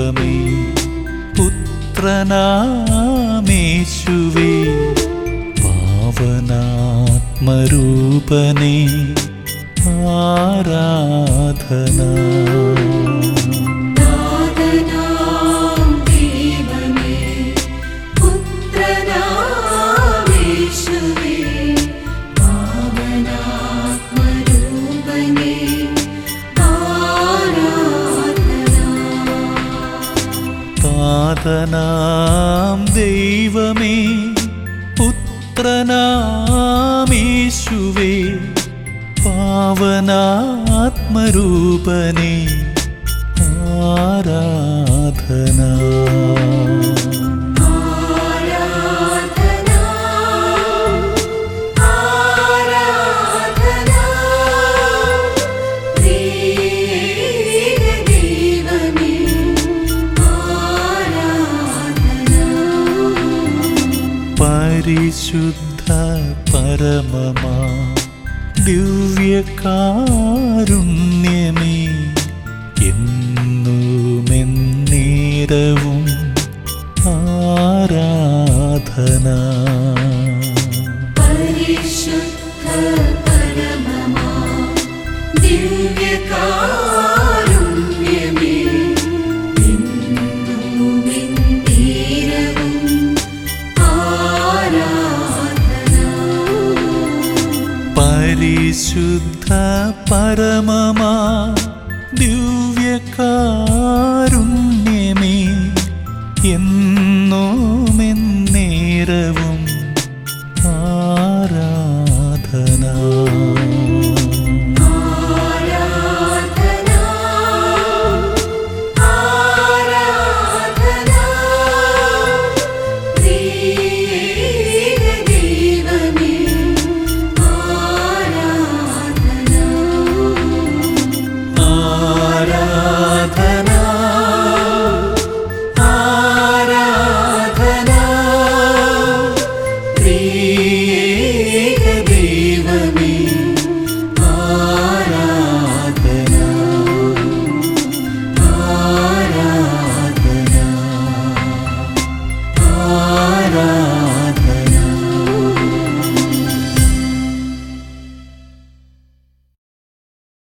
ദൈവമേ പുത്രനാമേശുവേ പാവനാത്മരൂപനേ ആരാധന നാഥനാം ദൈവമേ പുത്രനാമേശുവേ പാവനാത്മരൂപനേ ആരാധന താതനാം ദൈവമേ പുത്രനാമേശുവേ പാവനാത്മരൂപനേ ആരാധന ആരാധന ആരാധന ദൈവമേ ആരാധന പരിശുദ്ധ പരമമാ ദിവ്യകാരുണ്യമേ എന്നുമെന്നേരവും ആരാധന പരിശുദ്ധ പരമമാ ദിവ്യകാരുണ്യമേ എന്നുമെന്നേരവും ആരാധന പരിശുദ്ധ പരമമാ ദിവ്യകാരുണ്യമേ എന്നുമെന്നേരവും ആരാധന ആരാധന ആരാധന ദൈവമേ ആരാധന ആരാധന ആരാധന പ്രിയ